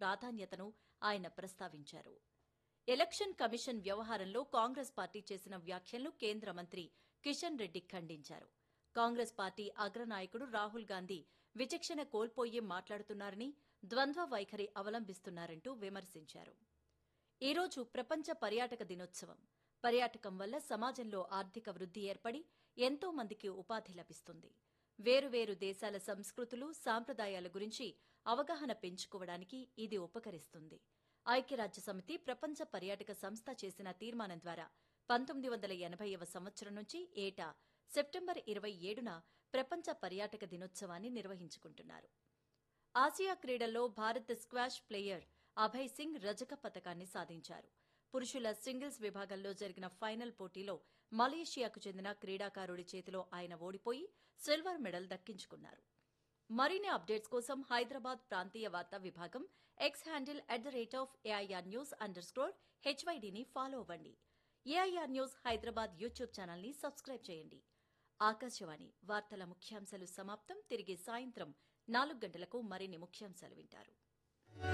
ప్రాధాన్యతను ఆయన ప్రస్తావించారు ఎలక్షన్ కమిషన్ వ్యవహారంలో కాంగ్రెస్ పార్టీ చేసిన వ్యాఖ్యలను కేంద్ర మంత్రి కిషన్ రెడ్డి ఖండించారు కాంగ్రెస్ పార్టీ అగ్రనాయకుడు రాహుల్ గాంధీ విచక్షణ కోల్పోయి మాట్లాడుతున్నారని ద్వంద్వ వైఖరి అవలంబిస్తున్నారంటూ విమర్శించారు ఈ రోజు ప్రపంచ పర్యాటక దినోత్సవం పర్యాటకం వల్ల సమాజంలో ఆర్థిక వృద్ధి ఏర్పడి ఎంతో మందికి ఉపాధి లభిస్తుంది వేరువేరు దేశాల సంస్కృతులు సాంప్రదాయాల గురించి అవగాహన పెంచుకోవడానికి ఇది ఉపకరిస్తుంది ఐక్యరాజ్య సమితి ప్రపంచ పర్యాటక సంస్థ చేసిన తీర్మానం ద్వారా పంతొమ్మిది వందల ఎనభైవ సంవత్సరం నుంచి ఏటా సెప్టెంబర్ ఇరవై ఏడున ప్రపంచ పర్యాటక దినోత్సవాన్ని నిర్వహించుకుంటున్నారు ఆసియా క్రీడల్లో భారత్ స్క్వాష్ ప్లేయర్ అభయ్ సింగ్ రజక పతకాన్ని సాధించారు పురుషుల సింగిల్స్ విభాగంలో జరిగిన ఫైనల్ పోటీలో మలేషియాకు చెందిన క్రీడాకారుడి చేతిలో ఆయన ఓడిపోయి సిల్వర్ మెడల్ దక్కించుకున్నారు మరిన్ని అప్డేట్స్ కోసం హైదరాబాద్ ప్రాంతీయ వార్తా విభాగం X handle at the rate of AIR news under score హెచ్వైడీని ఫాలో అవ్వండి ఏఐఆర్ న్యూస్ హైదరాబాద్ యూట్యూబ్ ఛానల్ని సబ్స్క్రైబ్ చేయండి ఆకాశవాణి వార్తల ముఖ్యాంశాలు సమాప్తం తిరిగి సాయంత్రం నాలుగు గంటలకు మరిన్ని ముఖ్యాంశాలు వింటారు